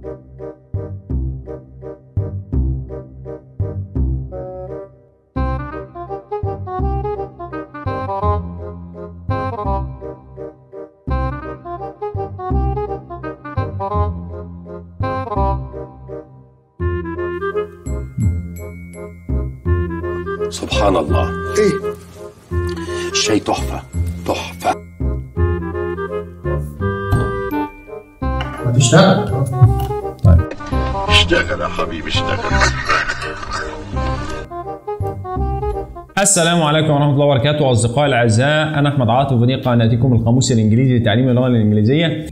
سبحان الله ايه الشاي تحفة تحفة ما تشتغل اشتغل يا حبيبي اشتغل السلام عليكم ورحمة الله وبركاته أصدقائي الأعزاء أنا أحمد عاطف ودي قناتكم القاموس الإنجليزي لتعليم اللغة الإنجليزية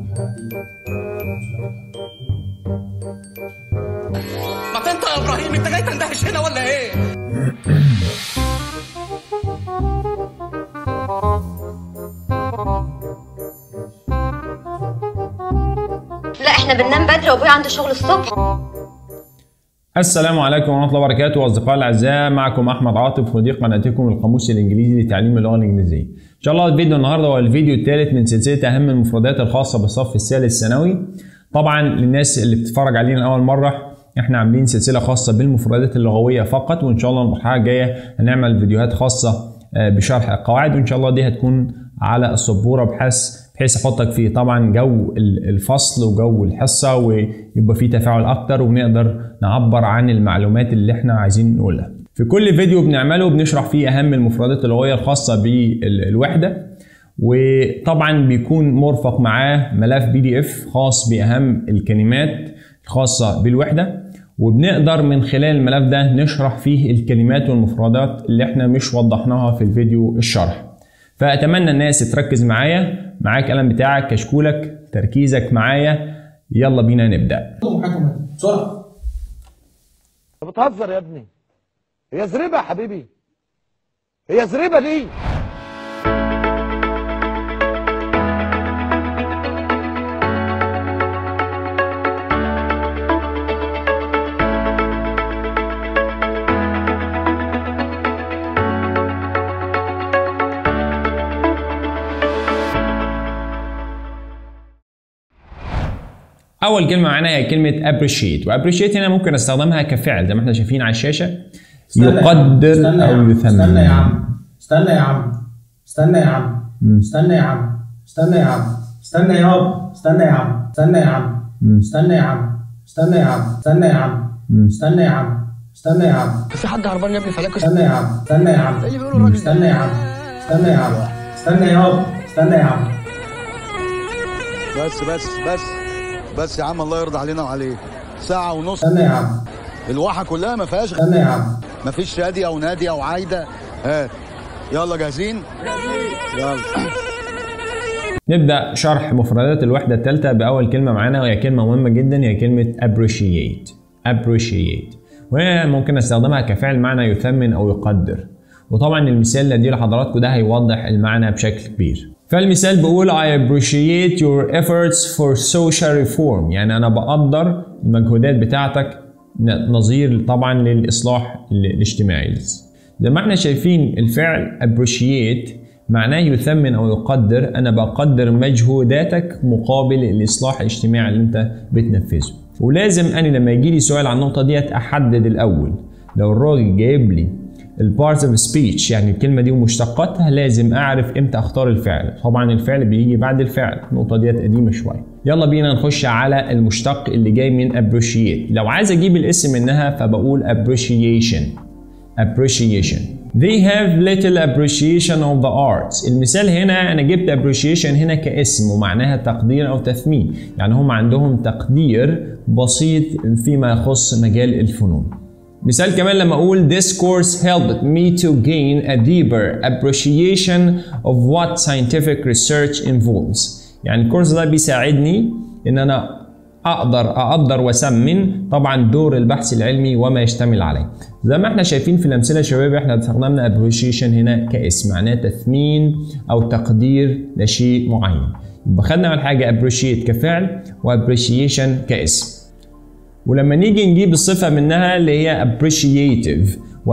ما انت يا ابراهيم انت جاي تندهش هنا ولا ايه؟ لا احنا بننام بدري وابويا عنده شغل الصبح السلام عليكم ورحمة الله وبركاته أصدقائي الأعزاء معكم أحمد عاطف ودي قناتكم القاموس الإنجليزي لتعليم اللغة الإنجليزية إن شاء الله الفيديو النهاردة هو الفيديو الثالث من سلسلة أهم المفردات الخاصة بالصف الثالث ثانوي طبعا للناس اللي بتتفرج علينا لأول مرة احنا عاملين سلسلة خاصة بالمفردات اللغوية فقط وإن شاء الله المرحلة الجاية هنعمل فيديوهات خاصة آه، بشرح القواعد وإن شاء الله دي هتكون على السبورة بحيث بحيث احطك في طبعا جو ال- الفصل وجو الحصه ويبقى في تفاعل اكتر ونقدر نعبر عن المعلومات اللي احنا عايزين نقولها في كل فيديو بنعمله بنشرح فيه اهم المفردات اللغويه الخاصه بالوحده وطبعا بيكون مرفق معاه ملف بي دي اف خاص باهم الكلمات الخاصه بالوحده وبنقدر من خلال الملف ده نشرح فيه الكلمات والمفردات اللي احنا مش وضحناها في الفيديو الشرح فاتمنى الناس تركز معايا معاك قلم بتاعك كشكولك تركيزك معايا يلا بينا نبدا محاكمة بسرعة انت بتهزر يا ابني هي زريبه يا حبيبي هي زريبه دي اول كلمه معانا هي كلمه appreciate وappreciate هنا ممكن استخدمها كفعل زي ما احنا شايفين على الشاشه استنى يا عم. يقدر استنى يا او عم. يثمن استنى يا عم استنى يا عم استنى يا عم استنى يا عم استنى يا عم استنى يابا استنى يا عم استنى يا عم استنى يا عم استنى يا عم استنى يا عم استنى يا عم استنى يا عم في حد هربان يا ابني فلاك استنى يا عم استنى يا عم اللي بيقوله الراجل استنى يا عم استنى يا عم استنى يابا استنى يا عم بس بس بس بس يا عم الله يرضى علينا وعليك ساعة ونص استنى يا عم الواحة كلها ما فيهاش استنى يا عم ما فيش شادي او نادي او عايدة هات يلا جاهزين؟ يلا نبدا شرح مفردات الوحده الثالثه باول كلمه معانا وهي كلمه مهمه جدا هي كلمه appreciate appreciate وهي ممكن استخدمها كفعل معنى يثمن او يقدر وطبعا المثال اللي اديه لحضراتكم ده هيوضح المعنى بشكل كبير فالمثال بيقول I appreciate your efforts for social reform يعني انا بقدر المجهودات بتاعتك ن- نظير طبعا للاصلاح ال- الاجتماعي زي ما احنا شايفين الفعل appreciate معناه يثمن او يقدر انا بقدر مجهوداتك مقابل الاصلاح الاجتماعي اللي انت بتنفذه ولازم انا لما يجي لي سؤال عن النقطه ديت احدد الاول لو الراجل جايب لي البارت اوف سبيتش يعني الكلمه دي ومشتقاتها لازم اعرف امتى اختار الفعل طبعا الفعل بيجي بعد الفعل النقطه ديت قديمه شويه يلا بينا نخش على المشتق اللي جاي من appreciate لو عايز اجيب الاسم منها فبقول appreciation appreciation They have little appreciation of the arts المثال هنا أنا جبت appreciation هنا كاسم ومعناها تقدير أو تثمين يعني هم عندهم تقدير بسيط فيما يخص مجال الفنون مثال كمان لما أقول This course helped me to gain a deeper appreciation of what scientific research involves يعني الكورس ده بيساعدني إن أنا اقدر اقدر واسمن طبعا دور البحث العلمي وما يشتمل عليه زي ما احنا شايفين في الامثله يا شباب احنا استخدمنا appreciation هنا كاسم معناه تثمين او تقدير لشيء معين يبقى خدنا اول حاجه appreciate كفعل وappreciation كاسم ولما نيجي نجيب الصفة منها اللي هي appreciative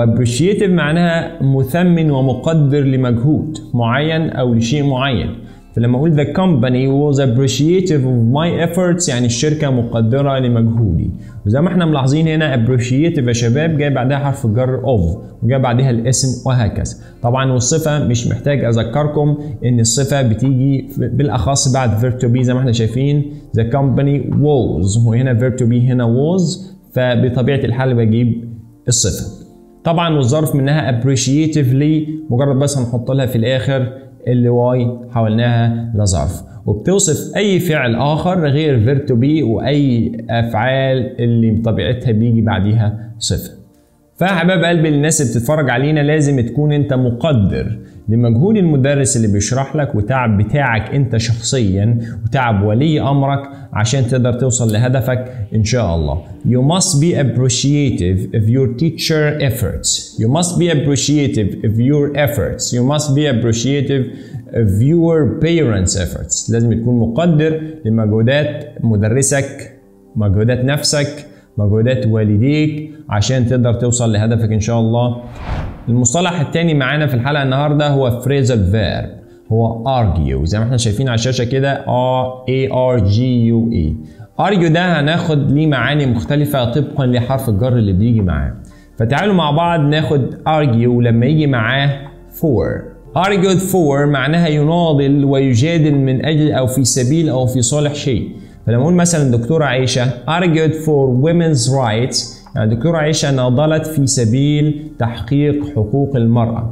وappreciative معناها مثمن ومقدر لمجهود معين أو لشيء معين فلما اقول the company was appreciative of my efforts يعني الشركه مقدره لمجهودي وزي ما احنا ملاحظين هنا appreciative يا شباب جاي بعدها حرف الجر of وجاي بعدها الاسم وهكذا طبعا والصفه مش محتاج اذكركم ان الصفه بتيجي بالاخص بعد verb to be زي ما احنا شايفين the company was وهنا verb to be هنا was فبطبيعه الحال بجيب الصفه طبعا والظرف منها appreciatively مجرد بس هنحط لها في الاخر اللي واي حولناها لظرف وبتوصف اي فعل اخر غير verb to be واي افعال اللي بطبيعتها بيجي بعديها صفه فحباب قلبي الناس اللي بتتفرج علينا لازم تكون انت مقدر لمجهود المدرس اللي بيشرح لك وتعب بتاعك انت شخصيا وتعب ولي امرك عشان تقدر توصل لهدفك ان شاء الله. You must be appreciative of your teacher efforts. You must be appreciative of your efforts. You must be appreciative of your parents efforts. لازم تكون مقدر لمجهودات مدرسك مجهودات نفسك مجهودات والديك عشان تقدر توصل لهدفك ان شاء الله المصطلح الثاني معانا في الحلقه النهارده هو phrasal verb هو argue زي ما احنا شايفين على الشاشه كده A R G U E argue ده هناخد ليه معاني مختلفه طبقا لحرف الجر اللي بيجي معاه فتعالوا مع بعض ناخد argue لما يجي معاه for argued for معناها يناضل ويجادل من اجل او في سبيل او في صالح شيء فلما اقول مثلا دكتوره عائشه argued for women's rights يعني دكتورة عائشة ناضلت في سبيل تحقيق حقوق المرأة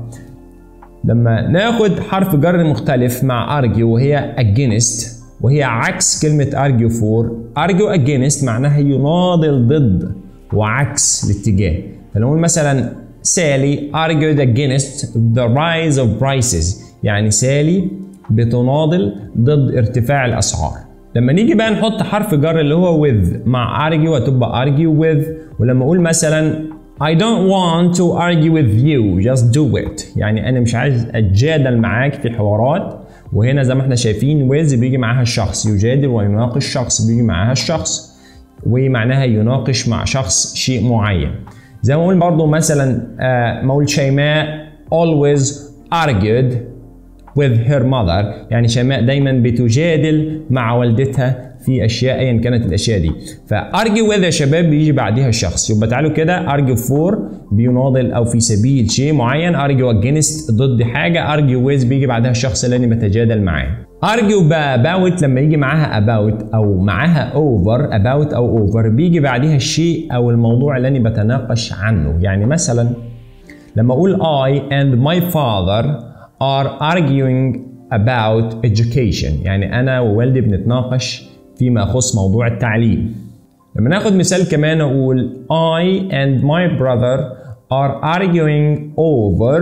لما ناخد حرف جر مختلف مع argue وهي against وهي عكس كلمة argue for argue against معناها يناضل ضد وعكس الاتجاه فنقول مثلا سالي argued against the rise of prices يعني سالي بتناضل ضد ارتفاع الأسعار لما نيجي بقى نحط حرف جر اللي هو with مع argue هتبقى argue with ولما اقول مثلا I don't want to argue with you just do it يعني انا مش عايز اتجادل معاك في حوارات وهنا زي ما احنا شايفين with بيجي معاها الشخص يجادل ويناقش شخص بيجي معاها الشخص ومعناها يناقش مع شخص شيء معين زي ما اقول برضو مثلا آه ما اقول شيماء always argued with her mother يعني شيماء دايما بتجادل مع والدتها في اشياء ايا كانت الاشياء دي فارجو with يا شباب بيجي بعديها الشخص يبقى تعالوا كده ارجو فور بيناضل او في سبيل شيء معين ارجو against ضد حاجه ارجو with بيجي بعدها الشخص اللي انا بتجادل معاه argue about لما يجي معاها about او معاها over about او over بيجي بعدها الشيء او الموضوع اللي انا بتناقش عنه يعني مثلا لما اقول I and my father are arguing about education يعني انا ووالدي بنتناقش فيما يخص موضوع التعليم لما ناخد مثال كمان اقول I and my brother are arguing over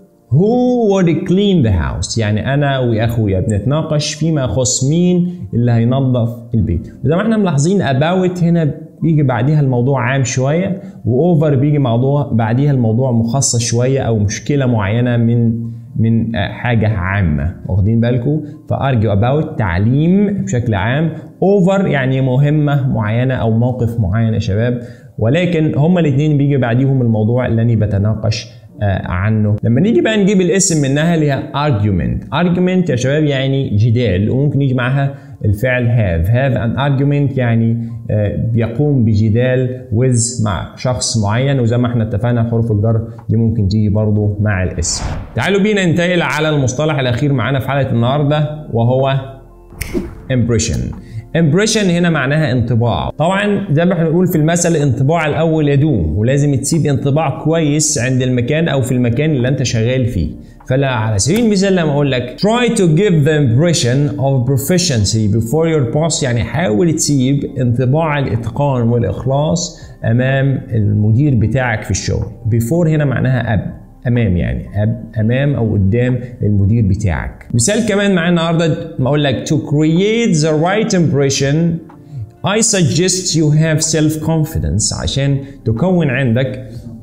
who would clean the house يعني انا واخويا بنتناقش فيما يخص مين اللي هينظف البيت وزي ما احنا ملاحظين about هنا بيجي بعديها الموضوع عام شويه واوفر بيجي موضوع بعديها الموضوع مخصص شويه او مشكله معينه من من حاجة عامة واخدين بالكم فارجو about تعليم بشكل عام اوفر يعني مهمة معينة او موقف معين يا شباب ولكن هما الاثنين بيجي بعديهم الموضوع اللي انا بتناقش عنه لما نيجي بقى نجيب الاسم منها اللي هي argument argument يا شباب يعني جدال وممكن يجي معاها الفعل have have an argument يعني بيقوم بجدال with مع شخص معين وزي ما احنا اتفقنا حروف الجر دي ممكن تيجي برضو مع الاسم تعالوا بينا ننتقل على المصطلح الاخير معانا في حلقه النهارده وهو impression impression هنا معناها انطباع طبعا زي ما احنا بنقول في المثل الانطباع الاول يدوم ولازم تسيب انطباع كويس عند المكان او في المكان اللي انت شغال فيه فلا على سبيل المثال لما اقول لك try to give the impression of proficiency before your boss يعني حاول تسيب انطباع الاتقان والاخلاص امام المدير بتاعك في الشغل before هنا معناها اب امام يعني أب امام او قدام المدير بتاعك مثال كمان معانا النهارده ما اقول لك to create the right impression I suggest you have self confidence عشان تكون عندك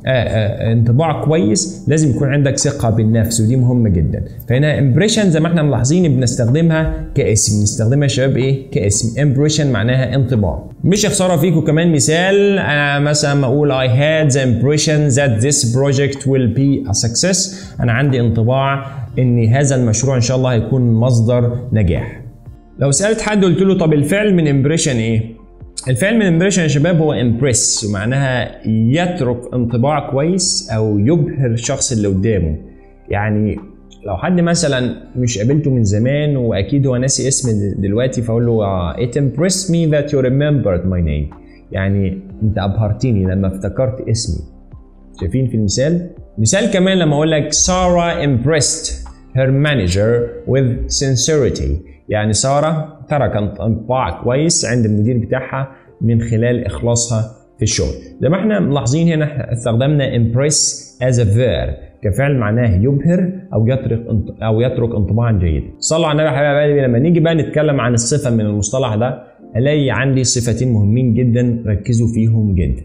آه، آه، انطباع كويس لازم يكون عندك ثقه بالنفس ودي مهمه جدا فهنا امبريشن زي ما احنا ملاحظين بنستخدمها كاسم بنستخدمها يا شباب ايه كاسم امبريشن معناها انطباع مش خساره فيكم كمان مثال انا مثلا ما اقول I had the impression that this project will be a success انا عندي انطباع ان هذا المشروع ان شاء الله هيكون مصدر نجاح لو سالت حد قلت له طب الفعل من امبريشن ايه الفعل من امبريشن يا شباب هو امبريس ومعناها يترك انطباع كويس او يبهر الشخص اللي قدامه يعني لو حد مثلا مش قابلته من زمان واكيد هو ناسي اسم دلوقتي فاقول له "Ah, it impressed me that you remembered my name يعني انت ابهرتني لما افتكرت اسمي شايفين في المثال مثال كمان لما اقول لك سارة impressed her manager with sincerity يعني سارة تركت انطباع كويس عند المدير بتاعها من خلال اخلاصها في الشغل زي ما احنا ملاحظين هنا احنا استخدمنا impress as a verb كفعل معناه يبهر او يترك انط- او يترك انطباعا جيدا صلوا على النبي يا حبايب قلبي لما نيجي بقى نتكلم عن الصفه من المصطلح ده الاقي عندي صفتين مهمين جدا ركزوا فيهم جدا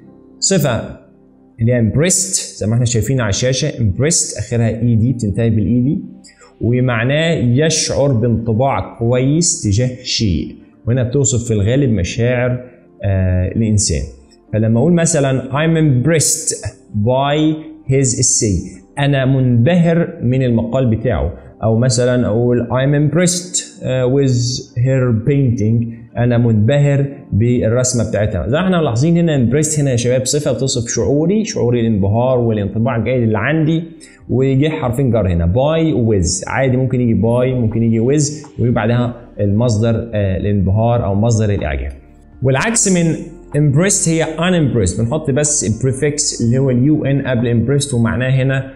صفه اللي هي impressed زي ما احنا شايفين على الشاشه impressed اخرها اي دي بتنتهي بالاي دي ومعناه يشعر بانطباع كويس تجاه شيء وهنا بتوصف في الغالب مشاعر آه الانسان فلما اقول مثلا I'm impressed by his essay انا منبهر من المقال بتاعه او مثلا اقول I'm impressed uh, with her painting انا منبهر بالرسمه بتاعتها زي ما احنا ملاحظين هنا impressed هنا يا شباب صفه بتوصف شعوري شعوري الانبهار والانطباع الجيد اللي عندي وجه حرفين جر هنا باي ويز عادي ممكن يجي باي ممكن يجي ويز ويجي بعدها المصدر آه، الانبهار او مصدر الاعجاب والعكس من impressed هي unimpressed بنحط بس prefix اللي هو اليو ان قبل impressed ومعناه هنا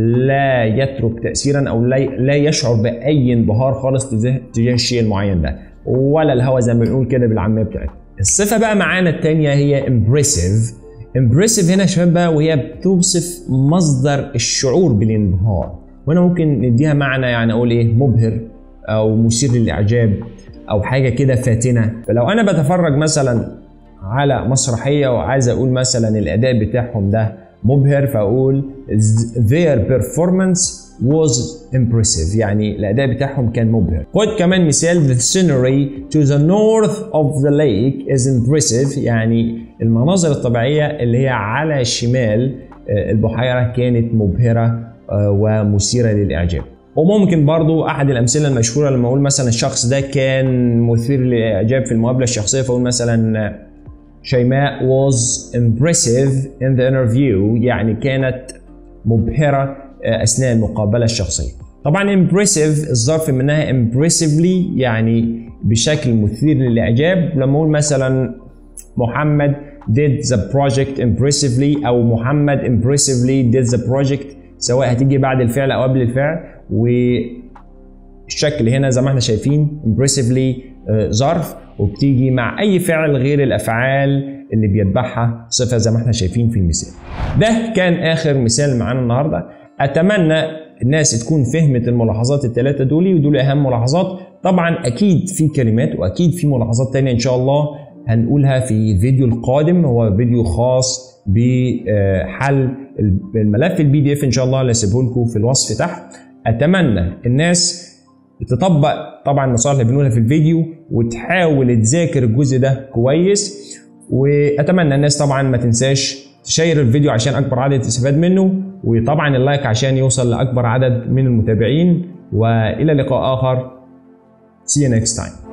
لا يترك تاثيرا او لا لا يشعر باي انبهار خالص تجاه تجاه الشيء المعين ده ولا الهوى زي ما بنقول كده بالعاميه بتاعتنا الصفه بقى معانا الثانيه هي impressive impressive هنا يا شباب بقى وهي بتوصف مصدر الشعور بالانبهار وهنا ممكن نديها معنى يعني اقول ايه مبهر او مثير للاعجاب او حاجه كده فاتنه فلو انا بتفرج مثلا على مسرحيه وعايز اقول مثلا الاداء بتاعهم ده مبهر فاقول their performance was impressive يعني الاداء بتاعهم كان مبهر خد كمان مثال the scenery to the north of the lake is impressive يعني المناظر الطبيعيه اللي هي على شمال آه، البحيره كانت مبهره آه، ومثيره للاعجاب وممكن برضو احد الامثله المشهوره لما اقول مثلا الشخص ده كان مثير للاعجاب في المقابله الشخصيه فاقول مثلا آه، شيماء was impressive in the interview يعني كانت مبهرة آه، أثناء المقابلة الشخصية طبعا impressive الظرف منها impressively يعني بشكل مثير للإعجاب لما أقول مثلا محمد did the project impressively أو محمد impressively did the project سواء هتيجي بعد الفعل أو قبل الفعل والشكل هنا زي ما احنا شايفين impressively آه، ظرف وبتيجي مع اي فعل غير الافعال اللي بيتبعها صفه زي ما احنا شايفين في المثال. ده كان اخر مثال معانا النهارده اتمنى الناس تكون فهمت الملاحظات الثلاثه دول ودول اهم ملاحظات طبعا اكيد في كلمات واكيد في ملاحظات تانية ان شاء الله هنقولها في الفيديو القادم هو فيديو خاص بحل الملف البي دي اف ان شاء الله اللي هسيبه لكم في الوصف تحت اتمنى الناس تطبق طبعا النصائح اللي بنقولها في الفيديو وتحاول تذاكر الجزء ده كويس واتمنى الناس طبعا ما تنساش تشير الفيديو عشان اكبر عدد يستفاد منه وطبعا اللايك عشان يوصل لاكبر عدد من المتابعين والى لقاء اخر see you next time